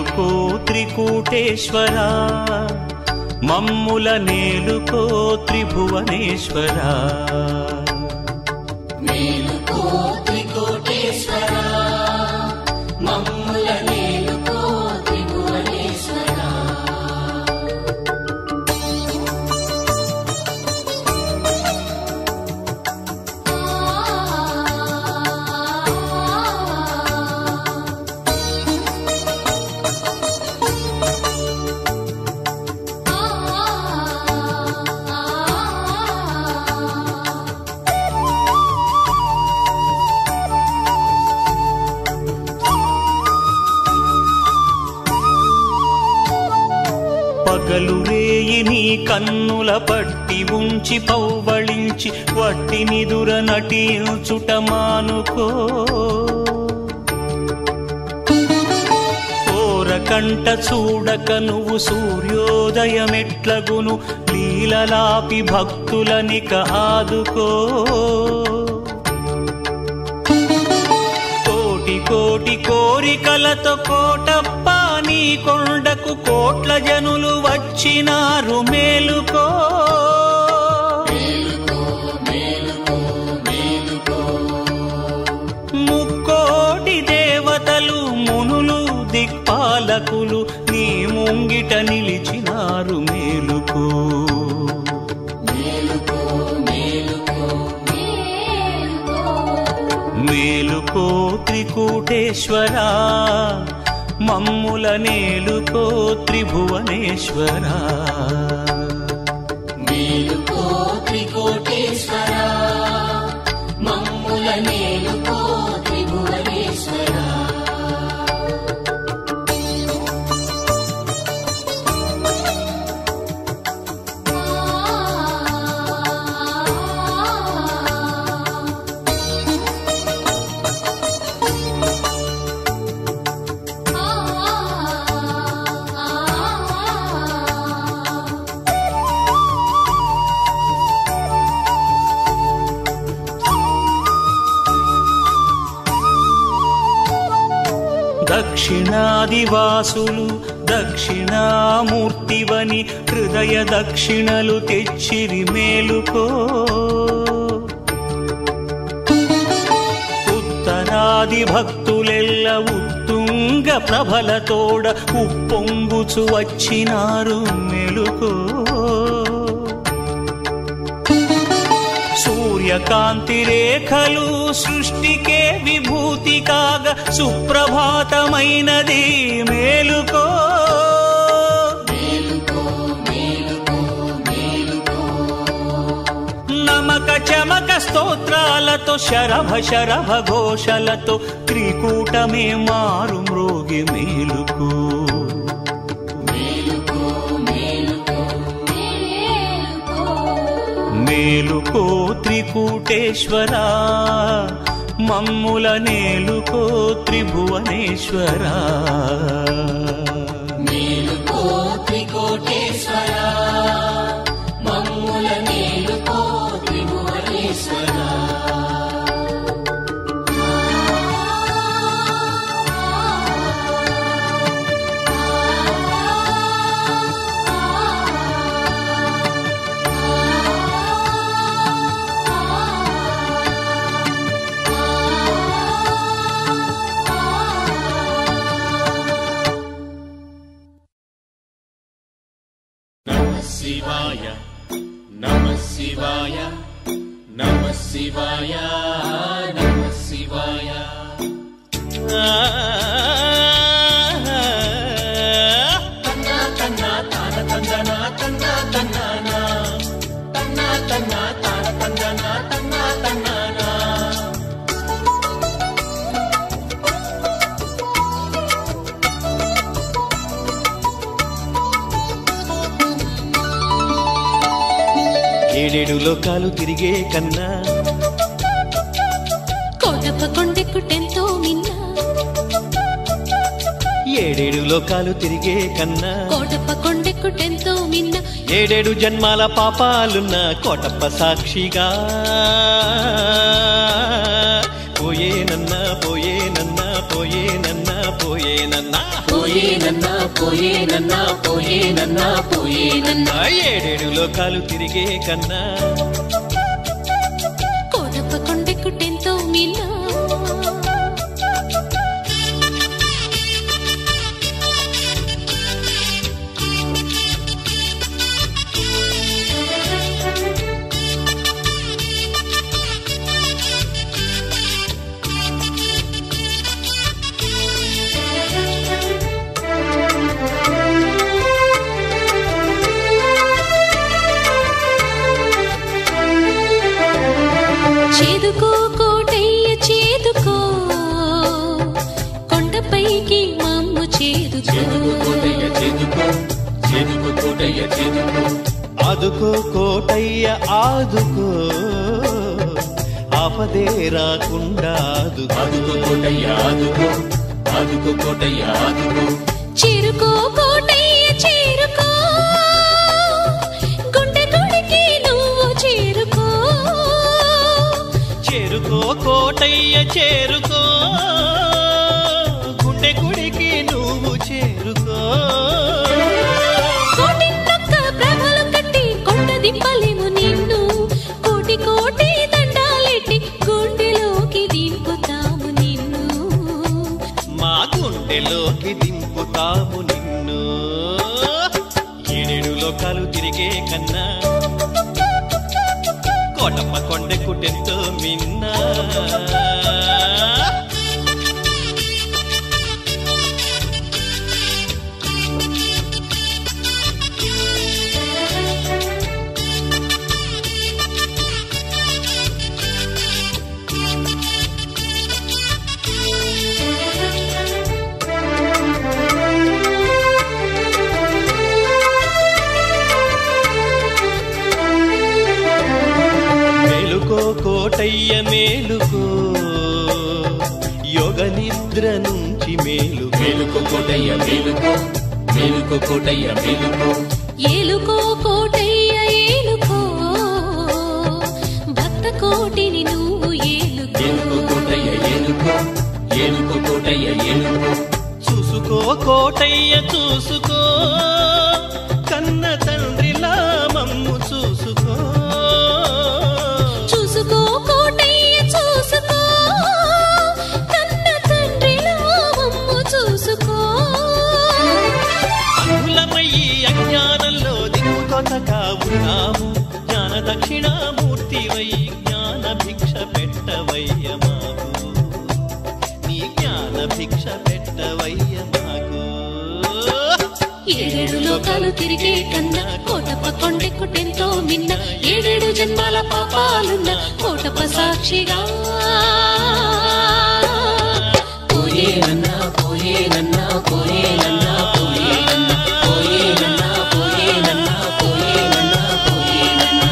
మేలుకో త్రికూటేశ్వరా మమ్ముల నేలుకో త్రిభువనేశ్వరా మేలుకో త్రికోటేశ్వరా మమ్ముల మేలుకో త్రిభువనేశ్వరా పగలు రేయి నీ కన్నుల పట్టి ఉంచి పౌవళించి వట్టి నిదుర నటించుట మానుకో కోరకంట చూడక నువ్వు సూర్యోదయమెట్లగును లీలలాపి భక్తులనిక ఆదుకో కోటి కోటి కోరికలతో కోటప్ప నీ కొండకు కోట్ల జనులు వచ్చినారు మేలుకో మేలుకో మేలుకో మేలుకో ముక్కోటి దేవతలు మునులు దిక్పాలకులు నీ ముంగిట నిలిచినారు మేలుకో మేలుకో మేలుకో మేలుకో మేలుకో త్రికూటేశ్వరా మమ్ముల నేలుకో త్రిభువనేశ్వరా మేలుకో త్రికోటేశ్వరా మమ్ముల మేలుకో త్రిభువనేశ్వరా దక్షిణాదివాసులు దక్షిణామూర్తివని హృదయ దక్షిణలు తెచ్చిరి మేలుకో ఉత్తరాది భక్తులెల్ల ఉత్తుంగ ప్రభలతోడ ఉప్పొంగుచు వచ్చినారు మెలుకో సూర్యకాంతి రేఖలు సృష్టికే విభూతి కాగా సుప్రభాతమైనది మేలుకో మేలుకో మేలుకో మేలుకో నమక చమక స్తోత్రాలతో శరభ శరభ ఘోషలతో త్రికూటమే మారు మ్రోగి మేలుకో మేలుకో మేలుకో మేలుకో మేలుకో త్రికూటేశ్వరా మమ్ముల నేలుకో త్రిభువనేశ్వరా మేలుకో త్రికోటేశ్వరా మమ్ముల మేలుకో త్రిభువనేశ్వరా నమ శివాయ నమ శివాయ నమ శివాయ నమ శివాయ తన్నా తన్నా తాన తందనా తన్నా తన్నానా తన్నా తన్నా తాన తందనా తన్నా తన్నానా ఏడేడు లోకాలు తిరిగే కన్నా కోటప్ప కొండెక్కుటెంతో మిన్న ఏడేడు లోకాలు తిరిగే కన్నా కోటప్ప కొండెక్కుటెంతో మిన్న ఏడేడు జన్మాల పాపాలున్న కోటప్ప సాక్షిగా పోయేనన్నా పోయేనన్నా పోయేనన్నా పోయేనన్నా పోయేనన్నా పోయేనన్నా పోయేనన్నా పోయేనన్నా ఏడేడు లోకాలు తిరిగే కన్నా కోటప్ప కొండెక్కుటెంతో మిన్నా చేదుకో కోటయ్య చేదుకో కొండపైకి మమ్ము చేదుకో చేదుకు కోటయ్య చేదుకో చేదుకు కోటయ్య చేదుకో ఆదుకో కోటయ్య ఆదుకో ఆపదే రాకుండా ఆదుకో ఆదుకో కోటయ్య ఆదుకో ఆదుకో కోటయ్య ఆదుకో చేరుకో కోటయ్య చేరుకో గుండె గుడికి నువ్వు చేరుకో చేరుకో కోటయ్య చేరుకో గుండె గుడికి నువ్వు చేరుకో కోటిన్నొక్క ప్రభలు కట్టి కొండ దింపలేము నిన్ను కోటి కోటి దండాలెట్టి గుండెలోకి దింపుతాము నిన్ను మా గుండెలోకి దింపుతాము నిన్ను ఏడేడు లోకాలు తిరిగే కన్నా కోటమ్మ కొండెక్కుటెంతో మిన్నా మేలుకో కోటయ్య మేలుకో యోగ నిద్ర నుంచి మేలు మేలుకో కోటయ్య మేలుకో మేలుకో కోటయ్య మేలుకో ఏలుకో కోటయ్య ఏలుకో భక్త కోటిని నువ్వు ఏలుకో ఏలుకో కోటయ్య ఏలుకో ఏలుకో కోటయ్య ఏలుకో చూసుకో కోటయ్య చూసుకో కన్న తండ్రిలా మమ్ము చూసుకో చూసుకో కోటయ్య చూసుకో కన్న తండ్రిలా మమ్ము చూసుకో అంగులమయ్యి అజ్ఞానంలో దిక్కుతొనగా ఉన్నాము జ్ఞాన దక్షిణామూర్తివై జ్ఞాన భిక్ష పెట్టవయ్య మాకు నీ జ్ఞాన భిక్ష పెట్టవయ్య మాకు ఏడేడు లోకాలు తిరిగే కన్నా కోటప్ప కొండెక్కుటెంతో మిన్న ఏడేడు జన్మాల పాపాలున్న కోటప్ప సాక్షిగా పోయేనన్నా పోయేనన్నా పోయేనన్నా పోయేనన్నా పోయేనన్నా పోయేనన్నా పోయేనన్నా పోయేనన్నా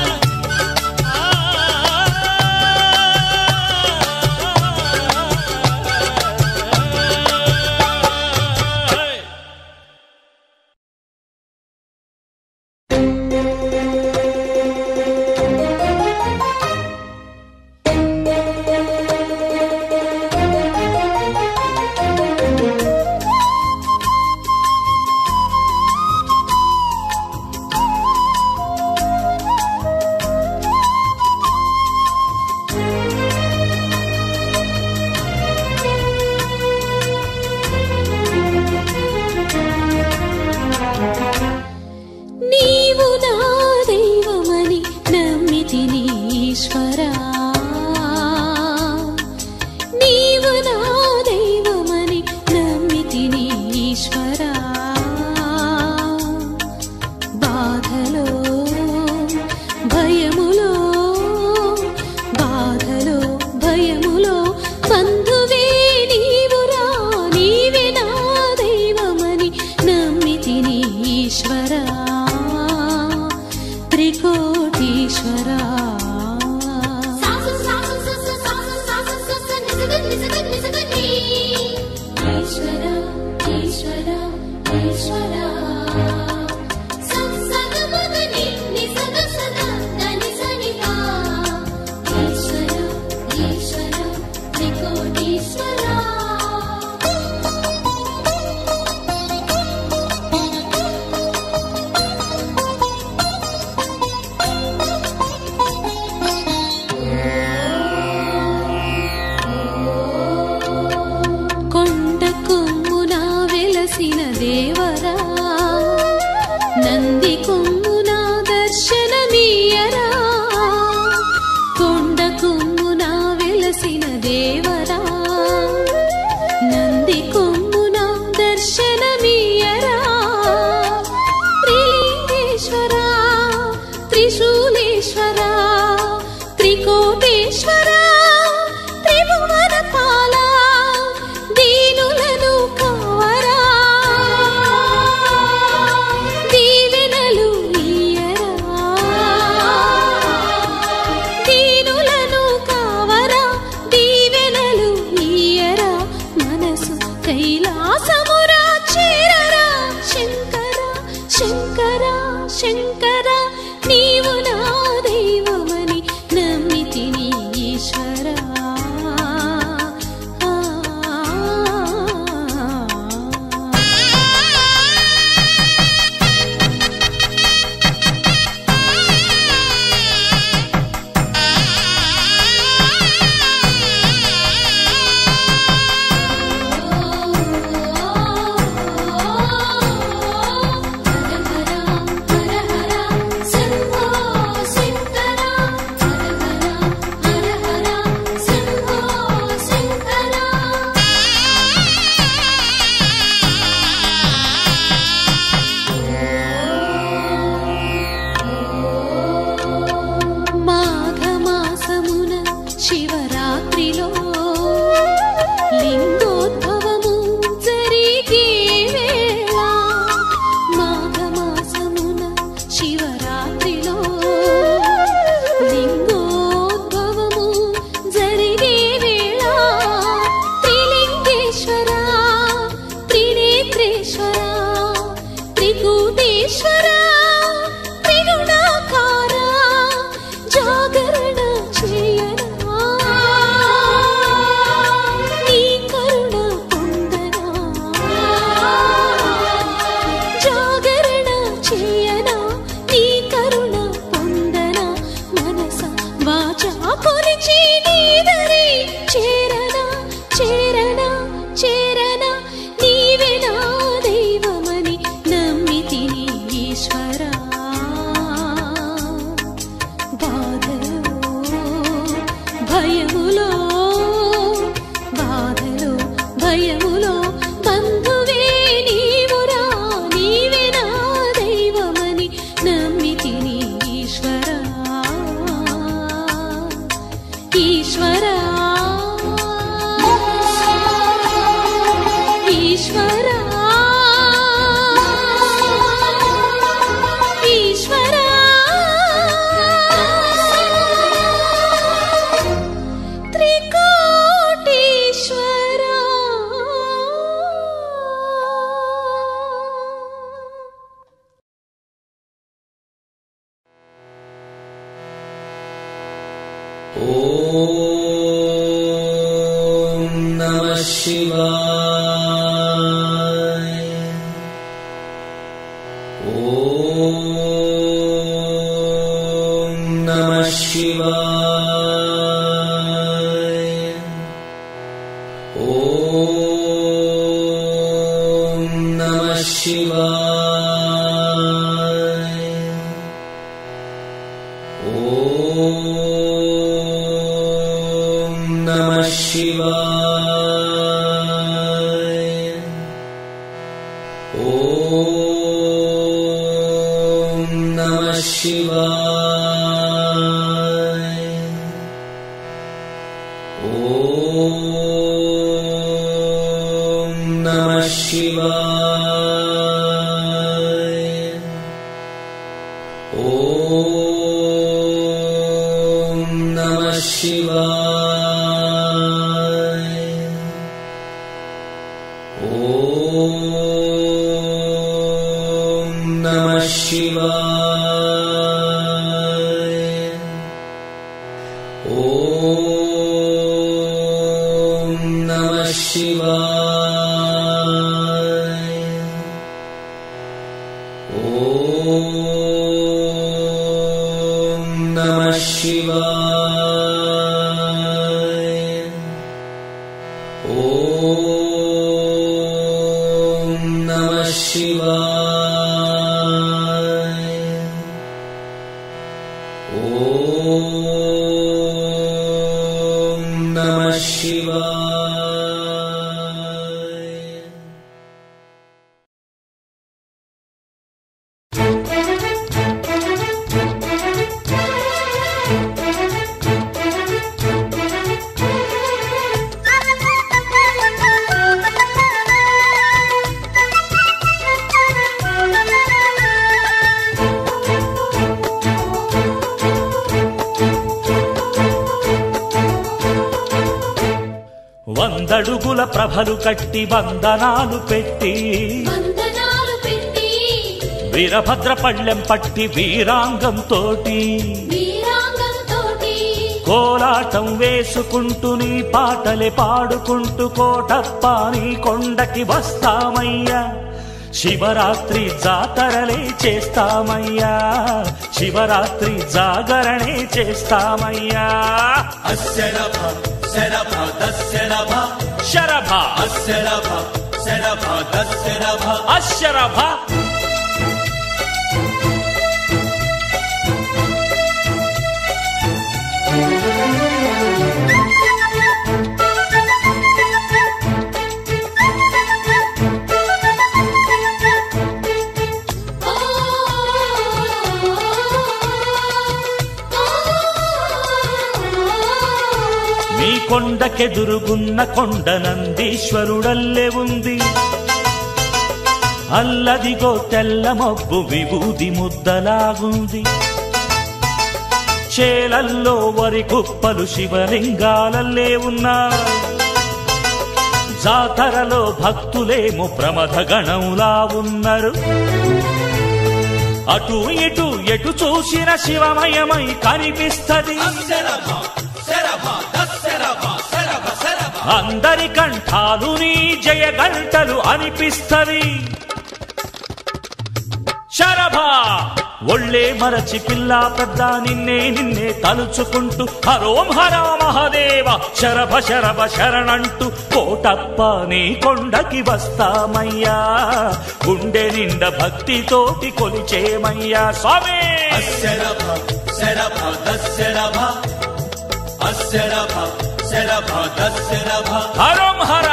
నీవు నా దైవమని నమ్మితిని ఈశ్వరా నీవు నా దైవమని నమ్మితిని ఈశ్వరా బాధలో భయములో బాధలో భయములో బంధువే నీవురా నీవే నా దైవమని నమ్మితిని ఈశ్వరా త్రికోటీశ్వరా ఈశ్వర ఈశ్వర ఈశ్వర ఈశ్వర ఈశ్వర త్రికోటీశ్వర వాసమురా చేరరా శంకర శంకర శంకర నీవు నా దైవమని నమ్మితిని ఈశ్వరా మాఘమాసమున శివరాత్రిలో లింగోద్భవము జరిగే వేళ మాఘమాసమున శివరాత్రిలో లింగోద్భవము జరిగే వేళ త్రిలింగేశ్వర త్రినేత్రేశ్వర త్రికూటేశ్వర త్రిగుణాకార జాగరణ చేయనా నీ కరుణ పొందనా జాగరణ చేయనా నీ కరుణ పొందనా మనస వాచా కొలిచి నీదరి చేరనా చేరనా చేరనా నీవే నా దైవమని నమ్మితిని ఈశ్వరా బాధలో భయములో బాధలో భయములో బంధువే నీవురా నీవే నా దైవమని నమ్మితిని ఈశ్వరా ఈశ్వరా ఈశ్వరా ఈశ్వరా త్రికోటీశ్వరా ॐ नमः शिवाय ॐ नमः शिवाय ॐ नमः शिवाय ॐ नमः शिवाय ॐ नमः शिवाय ॐ नमः शिवाय ॐ नमः शिवाय ॐ नमः शिवाय ॐ नमः शिवाय ॐ नमः शिवाय ॐ नमः शिवाय ॐ नमः शिवाय Thank you. వందడుగుల ప్రభలు కట్టి వందనాలు పెట్టి వందనాలు పెట్టి వీరభద్ర పళ్ళెం పట్టి వీరాంగం తోటి వీరాంగంతోటి కోలాటం వేసుకుంటూ నీ పాటలే పాడుకుంటూ కోటప్ప నీ కొండకి వస్తామయ్యా శివరాత్రి జాతరలే చేస్తామయ్యా శివరాత్రి జాగరణే చేస్తామయ్యా అశరభ శరభ దశరభ శరభ అశరభ శరభ దశరభ అశరభ ఓ నీ కొండకెదురుగున్న కొండ నందీశ్వరుడల్లే ఉంది అల్లదిగో తెల్ల మబ్బు విభూది ముద్దలాగుంది చేలల్లో వరి కుప్పలు శివలింగాలల్లే ఉన్నా జాతరలో భక్తులేమో ప్రమథ గణంలా ఉన్నారు అటు ఇటు ఎటు చూసిన శివమయమై కనిపిస్తది శరభ శరభ దశరభ శరభ శరభ అందరి కంఠాలు నీ జయ గంటలు అనిపిస్తవి శరభ ఒళ్ళే మరచి పిల్ల పెద్ద నిన్నే నిన్నే తలుచుకుంటూ హరోం హర మహదేవ శరభ శరభ శరణంటూ కోటప్ప నీ కొండకి వస్తామయ్యా గుండె నిండ భక్తితోటి కొలిచేమయ్యా స్వామి శరభ శరభ దశరభ అశరభ శరభ దశరభ హరోం హర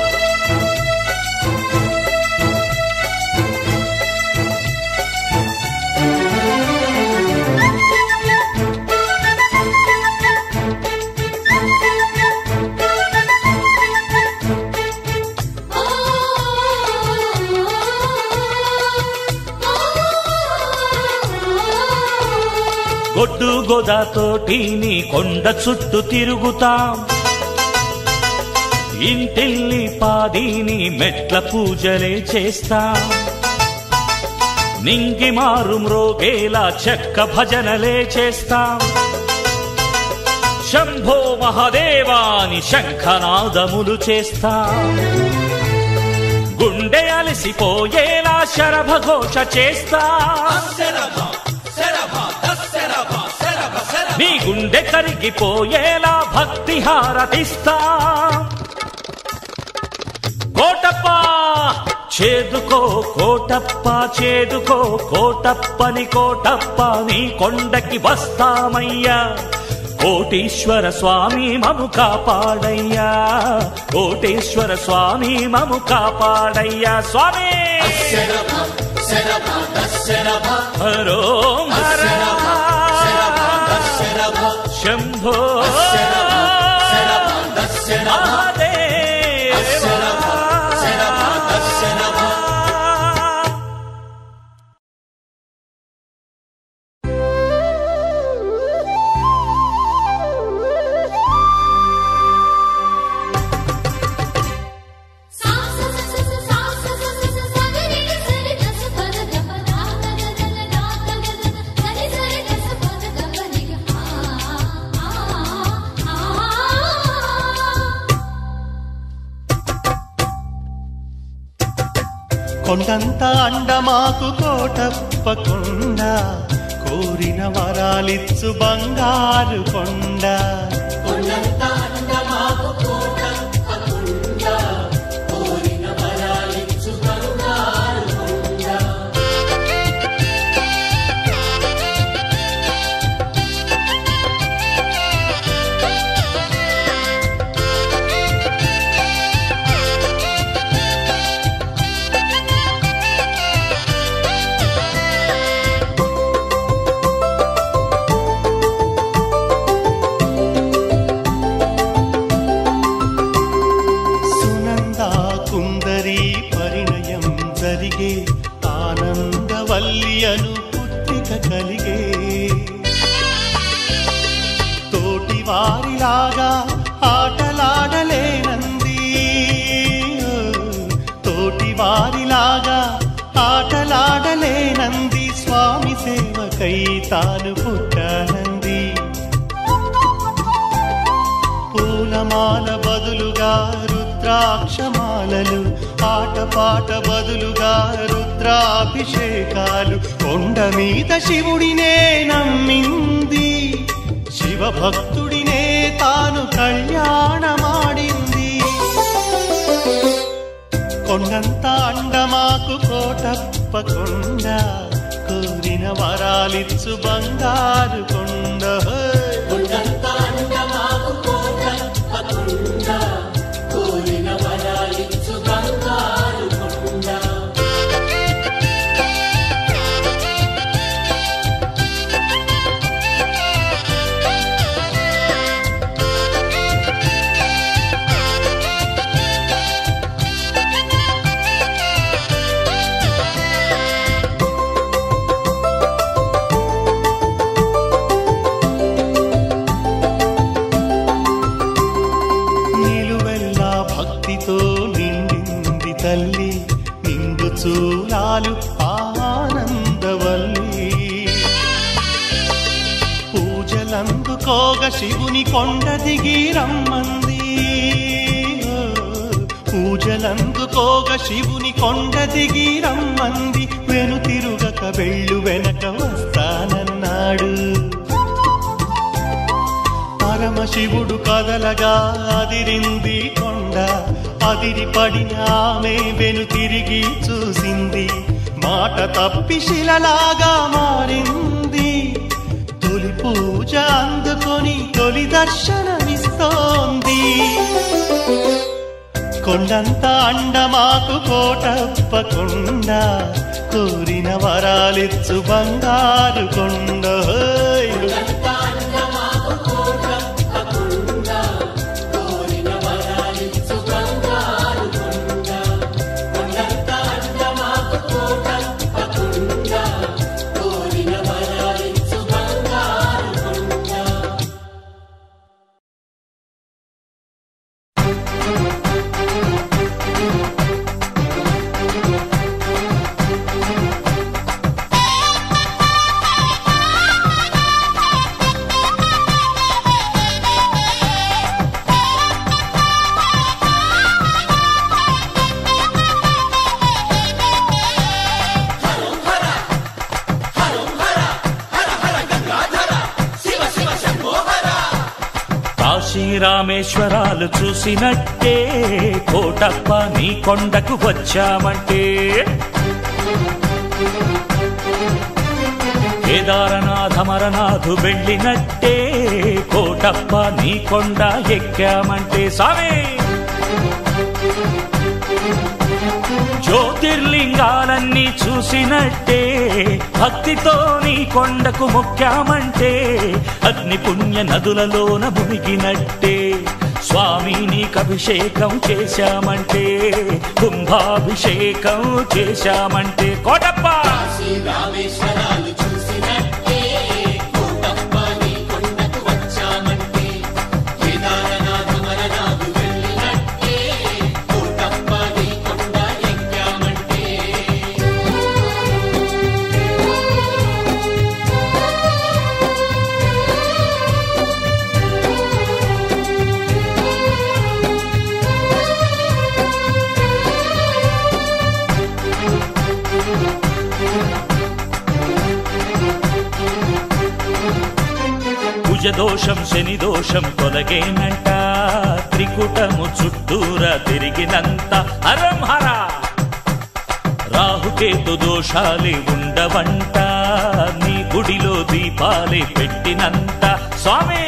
గొడ్డు గోదాతోటి నీ కొండ చుట్టూ తిరుగుతాం ఇంటిల్లి పాదిని మెట్ల పూజలే చేస్తాం నింగి మారు మ్రోగేలా చెక్క భజనలే చేస్తాం శంభో మహదేవాని శంఖనాదములు చేస్తాం గుండె అలసిపోయేలా శరభ ఘోష చేస్తాం శరభ శరభ దశరభ శరభ శరభ నీ గుండె కరిగిపోయేలా భక్తి హారతిస్తా కోటప్ప చేదుకో కోటప్ప చేదుకో కోటప్పని కోటప్ప నీ కొండకి వస్తామయ్యా కోటీశ్వర స్వామి మము కాపాడయ్యా కోటేశ్వర స్వామి మము కాపాడయ్యా స్వామి శరభ శరభ దశరభ హరో హర శరభ దశరభ శంభో శరభ శరభ దశరభ శరభ శరభ దశరభ సా స స స స సా స స స స సగరి సరి దస పద గప దా గగ గగ దా గగ గగ సరి సరి దస పద గప ని గ ఆ ఆ కొండంత అండమాకు కోటప్ప కొండ కోరిన వరాలిచ్చు బంగారు కొండ సునందా కుందరి పరిణయం జరిగే ఆనందవల్లి అను పుత్రిక కలిగే తోటి వారిలాగా ఆటలాడలేనంది వారిలాగా ఆటలాడలేనంది స్వామి సేవకై తాను పుట్టానంది పూలమాల బదులుగా రుద్రాక్షమాలలు ఆటపాట బదులుగా రుద్రాభిషేకాలు కొండ మీద శివుడినే నమ్మింది శివభక్తుడినే తాను కళ్యాణమాడింది కొండంత అండమాకు కోటప్ప కొండ కోరిన వరాలిచ్చు బంగారు కొండ హోయ్. కొండంత అండమాకు కోటప్ప కొండ కోరిన వరాలిచ్చు బంగారు కొండ నిలువెల్లా భక్తితో నిండింది తల్లి నిండు చూలాలు ఆనందవల్లి పూజలందుకోగ శివుని కొండ దిగి రమ్మంది ఓ, పూజలందుకోగ శివుని కొండ దిగి రమ్మంది వెను తిరుగక వెళ్ళు వెనక వస్తానన్నాడు పరమశివుడు కదలగా అదిరింది కొండ అదిరి పడిన ఆమె వెను తిరిగి చూసింది మాట తప్పి శిలలాగా మారింది తొలి పూజ అందుకొని తొలి దర్శనమిస్తోంది కొండంత అండమాకు కోటప్ప కొండ కోరిన వరాలిచ్చు బంగారు కొండ హోయ్. కాశీ రామేశ్వరాలు చూసినట్టే కోటప్ప నీ కొండకు వచ్చామంటే కేదారనాథమరనాథు వెళ్ళినట్టే కోటప్ప నీ కొండ ఎక్కామంటే సామే జ్యోతిర్లింగాలన్నీ చూసినట్టే భక్తితో నీ కొండకు మొక్కామంటే అగ్ని పుణ్య నదులలోన మునిగినట్టే స్వామి నీకు అభిషేకం చేశామంటే కుంభాభిషేకం చేశామంటే కోటప్ప కాశీ రామేశ్వరాలు చూసినట్టే కోటప్ప నీ కొండకు వచ్చామంటే కేదారనాథ మరనాథు వెళ్ళినట్టే కోటప్ప నీ కొండ ఎక్కామంటే కుజదోషం శని దోషం తొలగేనంట త్రికుటము చుట్టూరా తిరిగినంత హరం హర రాహుకేతు దోషాలే ఉండవంట నీ గుడిలో దీపాలే పెట్టినంత స్వామి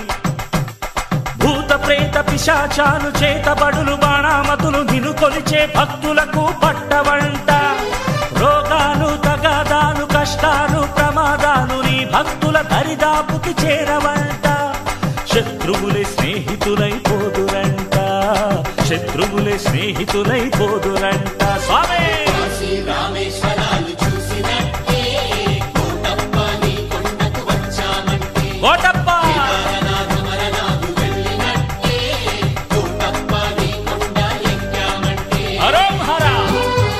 భూత ప్రేత పిశాచాలు చేతబడులు బాణామతులు నిను కొలిచే భక్తులకు పట్టవంట రోగాలు తగాదాలు కష్టాలు ప్రమాదాలు నీ భక్తుల దరిదాపుకి చేరవంట శత్రువులే స్నేహితులైపోదురంట శత్రువులే స్నేహితులైపోదురంట స్వామి కాశీ రామేశ్వరాలు చూసినట్టే కోటప్ప నీ కొండకు వచ్చామంటే కోటప్ప కేదారనాథ మరనాథు వెళ్ళినట్టే కోటప్ప నీ కొండ ఎక్కామంటే హరం హర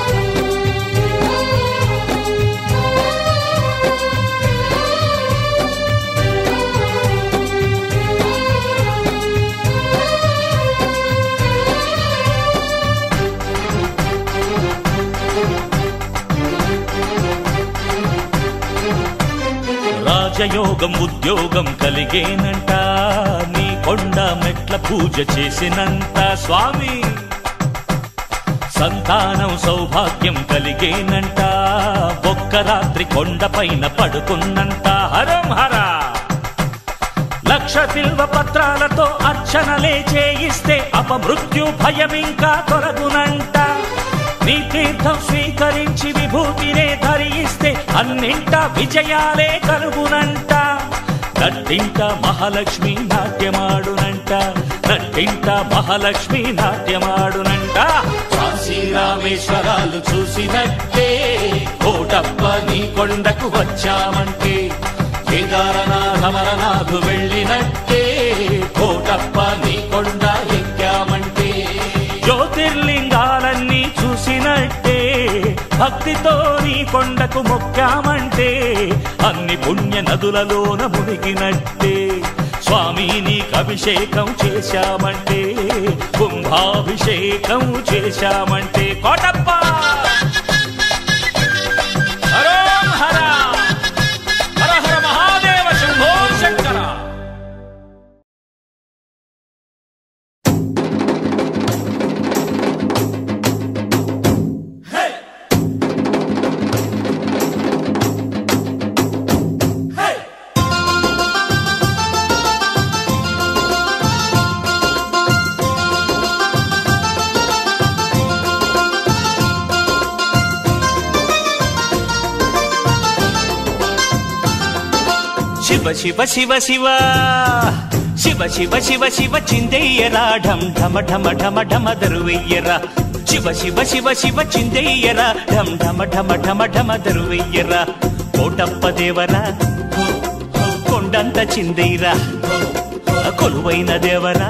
రాజయోగం ఉద్యోగం కలిగేనంట నీ కొండ మెట్ల పూజ చేసినంత స్వామి సంతానం సౌభాగ్యం కలిగేనంట ఒక్క రాత్రి కొండపైన పడుకున్నంత హరం హర లక్ష తిల్వ పత్రాలతో అర్చనలే చేయిస్తే అపమృత్యు భయం ఇంకా తొలగునంట నీ తీర్థం స్వీకరించి విభూతినే ధరిస్తే అన్నింట విజయాలే కలుగునంట నట్టింట మహాలక్ష్మి నాట్యమాడునంట నట్టింట మహాలక్ష్మి నాట్యమాడునంట కాశీ రామేశ్వరాలు చూసినట్టే కోటప్ప నీ కొండకు వచ్చామంటే కేదారనాథ మరనాథు వెళ్ళినట్టే కోటప్ప నీ కొండ ఎక్కామంటే జ్యోతిర్లింగాలన్నీ చూసినట్టే భక్తితో నీ కొండకు మొక్కామంటే అన్ని పుణ్య నదులలోన మునిగినట్టే స్వామి నీకు అభిషేకం చేశామంటే కుంభాభిషేకం చేశామంటే కోటప్ప హరోం హర హర హర మహాదేవ శంభో శంకర శివ శివ శివ శివ శివ శివ శివ శివ చిందయ్యరా ఢం ఢమ ఢమ ఢమ ఢమ దరువెయ్యరా శివ శివ శివ శివ చిందయ్యరా ఢం ఢమ ఢమ ఢమ ఢమ దరువెయ్యరా కోటప్ప దేవరా కొండంత చిందయ్యరా కొలువైన దేవరా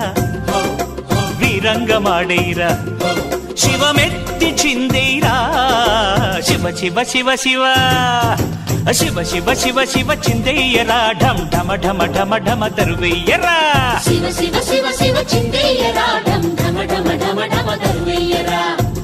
వీరంగమాడైరా శివమెత్తి చిందేరా శివ శివ శివ శివ శివ శివ శివ శివ చిందయ్యరా ఢం ఢమ ఢమ ఢమ ఢమ దరువెయ్యరా శివ శివ శివ శివ చిందేయరా ఢం ఢమ ఢమ ఢమ ఢమ దరువెయ్యరా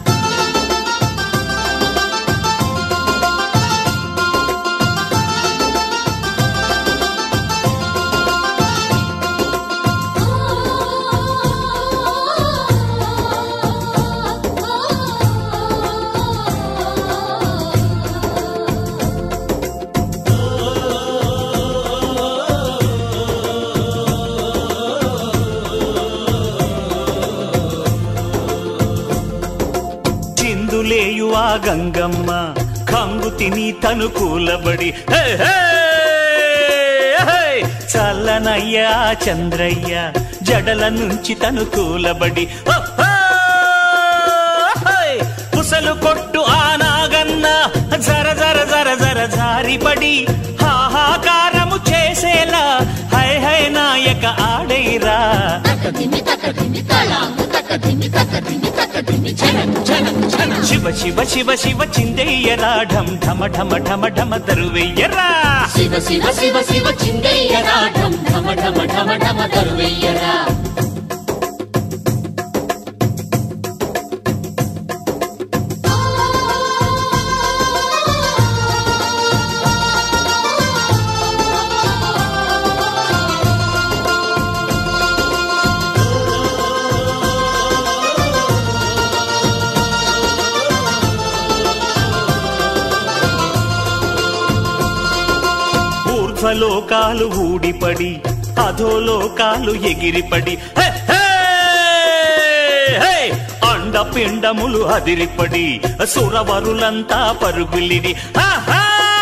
చిందులేయు ఆ గంగమ్మ కంగు తిని తను కూలబడి హే, హే, హే! చల్లనయ్యా చంద్రయ్య జడల నుంచి తను కూలబడి హో, హో! హే! పుసలు కొట్టు ఆ నాగన్న జర జర జర జర జారిపడి హాహాకారము చేసేలా హై హై నాయక ఆడైరా తకదిమి తకదిమి తళాంగు తకదిమి తకదిమి తకదిమి ఛనం ఛనం ఛనం శివ శివ శివ శివ చిందయ్యరా ఢం ఢమ ఢమ ఢమ ఢమ దరువెయ్యరా శివ శివ శివ శివ చిందేయరా ఢం ఢమ ఢమ ఢమ ఢమ దరువెయ్యరా ఊర్ధ్వలోకాలు ఊడిపడి అధోలోకాలు ఎగిరిపడి హే, హే, హే! అండపిండములు అదిరిపడి సురవరులంతా పరుగులిడి హా, హా!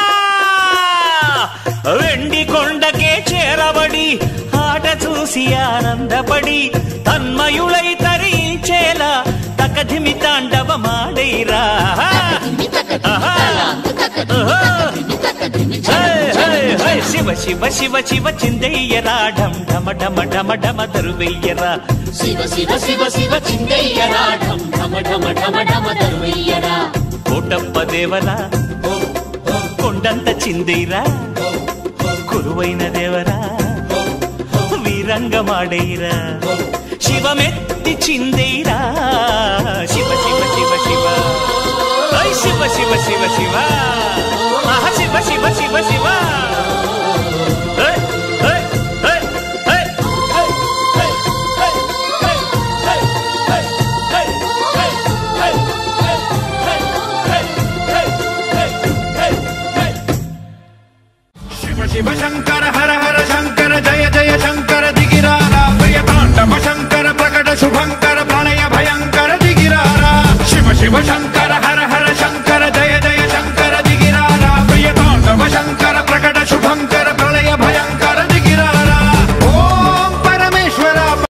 వెండి కొండకే చేరబడి ఆట చూసి ఆనందపడి తన్మయులై తరించేలా తకధిమి తాండవమాడైరా తకదిమి తకదిమి తళాంగు తకదిమి తకదిమి తకదిమి హే, ఛనం హే, ఛనం హే! శివ శివ శివ శివ చిందయ్యరా ఢం ఢమ ఢమ ఢమ ఢమ దరువెయ్యరా శివ శివ శివ శివ చిందేయరా ఢం ఢమ ఢమ ఢమ ఢమ దరువెయ్యరా కోటప్ప దేవరా కొండంత చిందేరా కురువైన దేవరా వీరంగమాడైరా శివమెత్తి చిందేరా శివ శివ శివ శివ ఐ శివ శివ శివ శివ ఆహా శివ శివ శివ శివ శివ శివ శంకర హర హర శంకర జయ జయ శంకర దిగిరారా ప్రియ తాండవ శంకర ప్రకట శుభంకర ప్రణయ భయంకర దిగిరారా శివ శివ శంకర